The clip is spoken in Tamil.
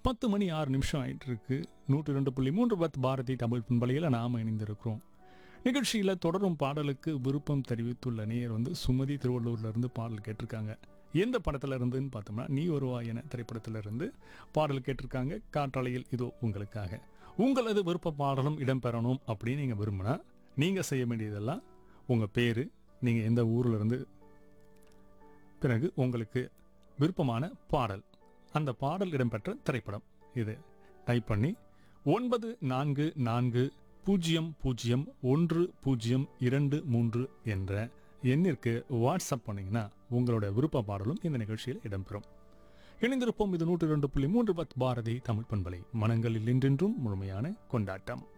பத்து மணி ஆறு நிமிஷம் ஆயிட்டு இருக்கு நூற்றி ரெண்டு புள்ளி மூன்று பத்து பாரதி தமிழ் பண்பலையில் நாம் இணைந்திருக்கிறோம் நிகழ்ச்சியில் தொடரும் பாடலுக்கு விருப்பம் தெரிவித்துள்ள நேயர் வந்து சுமதி திருவள்ளூர்ல இருந்து பாடல் கேட்டிருக்காங்க எந்த படத்துல இருந்துன்னு பார்த்தோம்னா நீ வருவா என திரைப்படத்துல இருந்து பாடல் கேட்டிருக்காங்க காற்றாலையில் இதோ உங்களுக்காக உங்களது விருப்ப பாடலும் இடம்பெறணும் அப்படின்னு நீங்கள் விரும்பினா நீங்கள் செய்ய வேண்டியதெல்லாம் உங்கள் பேர் நீங்கள் எந்த ஊர்ல இருந்து பிறகு உங்களுக்கு விருப்பமான பாடல் அந்த பாடல் இடம்பெற்ற திரைப்படம் இது டைப் பண்ணி ஒன்பது நான்கு நான்கு பூஜ்ஜியம் பூஜ்ஜியம் ஒன்று பூஜ்ஜியம் இரண்டு மூன்று என்ற எண்ணிற்கு வாட்ஸ்அப் பண்ணீங்கன்னா உங்களோட விருப்ப பாடலும் இந்த நிகழ்ச்சியில் இடம்பெறும் இணைந்திருப்போம் இது நூற்றி ரெண்டு புள்ளி மூன்று பத் பாரதி தமிழ் பண்பலை மனங்களில் இன்றென்றும் முழுமையான கொண்டாட்டம்